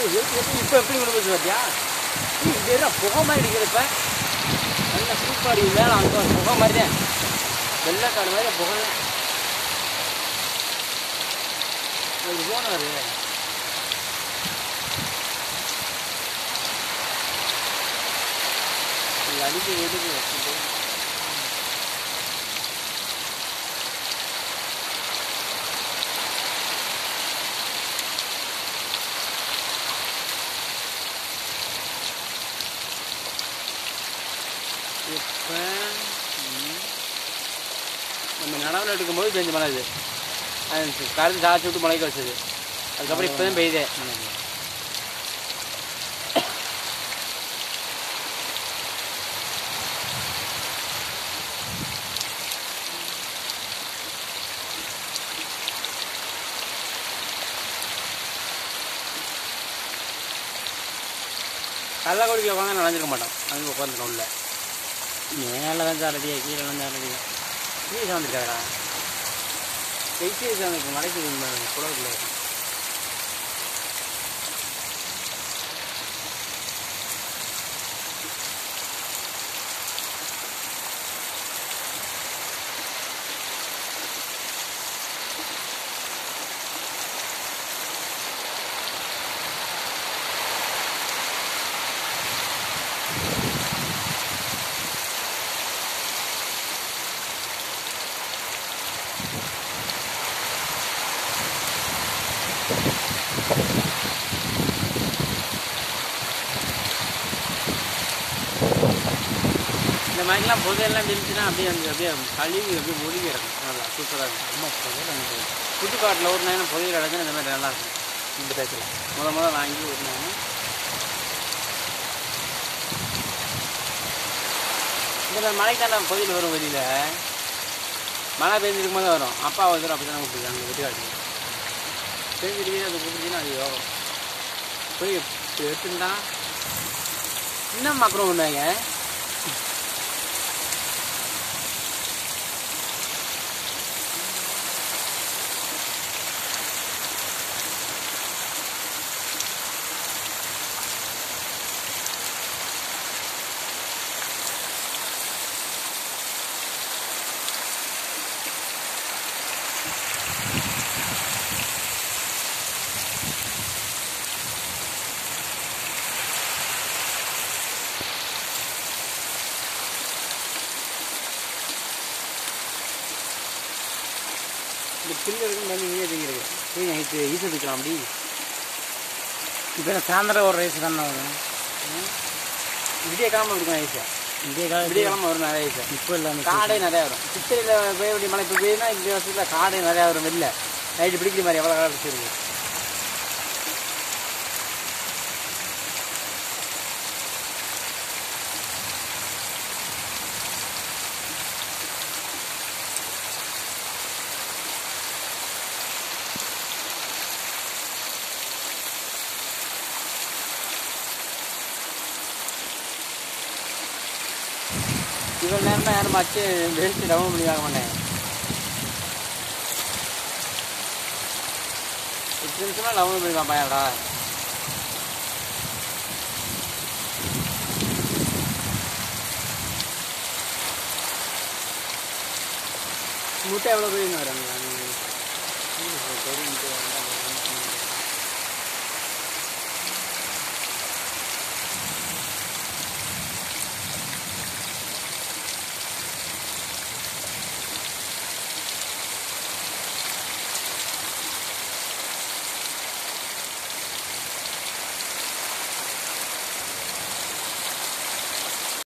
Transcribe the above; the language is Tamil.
இப்போ எப்படி கொண்டு போச்சு பார்த்தியா ஏய், இது என்ன புகை மாதிரி அடிக்கிறப்ப நல்ல சூப்பர் அடிக்கும் மேலே அங்கே ஒரு புகை மாதிரி தான் வெள்ளைக்காடு மாதிரி புகை ஒரு போனாரு அடிக்க எதுக்கு இப்போ நம்ம நடவில் எடுக்கும்போது பெஞ்ச மழை இது அது கருது சாய்ச்சி விட்டு முளைக்க வச்சது அதுக்கப்புறம் இப்போ தான் பெய்யுதே கள்ளக்கொடியில் உட்காந்து நனைஞ்சிருக்க மாட்டோம் அது உட்காந்துருக்கோம் உள்ள மேலே தான் சாரடியா கீழே தான் சாரடியா கீழே சாந்துருக்காடா வெயிட்டே சாந்துருக்கு மலைக்கு குளவுக்குள்ள இந்த மாதிரிலாம் புதையெல்லாம் இருந்துச்சுன்னா அப்படியே அந்த அப்படியே கழுவி அப்படியே ஒழுகி இருக்கும் நல்லா சூப்பராக இருக்கும் ரொம்ப புதையல் அங்கே புதுக்காட்டில் ஒரு நேரம் புதையல் அடைஞ்சு இந்த மாதிரி நல்லா இருக்கும் இந்த டயத்தில் முத முத வாங்கி ஒரு நேரம் இந்த மழைக்கு தான் புதையல் வரும் வெளியில் மழை பெஞ்சிருக்கும் போது வரும் அப்பா ஒரு தடவை அப்படி தான் கூப்பிட்டுருக்காங்க வெட்டிக்காட்டு பெஞ்சிருக்கீங்க அது கூப்பிட்டுச்சுன்னா அது யோகம் போய் எடுத்துட்டா இன்னும் மக்களும் பண்ணுவாங்க இந்த பில்லு இருக்கும் வந்து இங்கே தூங்கிருக்கு போய் நைட்டு ஈஸை தூக்கலாம் அப்படி இப்போ நான் சாயந்தரம் ஒரு ரைஸ் தானே வரும் விடிய கிழமை இருக்கும் ஐஸை இந்திய கால விடிய கிழமை வரும் நிறைய ஐஸை இப்போ இல்லாமல் காடை நிறையா வரும் சித்திரையில் பெய்ய வேண்டிய மழை இப்போ பெய்யுதுன்னா இந்த வருஷத்தில் காடை நிறையா வரும் வெளில நைட்டு பிடிக்கிற மாதிரி எவ்வளோ காலம் பிடிச்சிருக்கு இவ்வளோ நேரம் தான் யாரும் மச்சு வேஸ்ட்டு டவுன் பண்ணி வாங்க மாட்டேன் எட்டு நிமிஷமா டவுன் பண்ணி வாப்பாயாடா முட்டை எவ்வளோ போய் வராங்க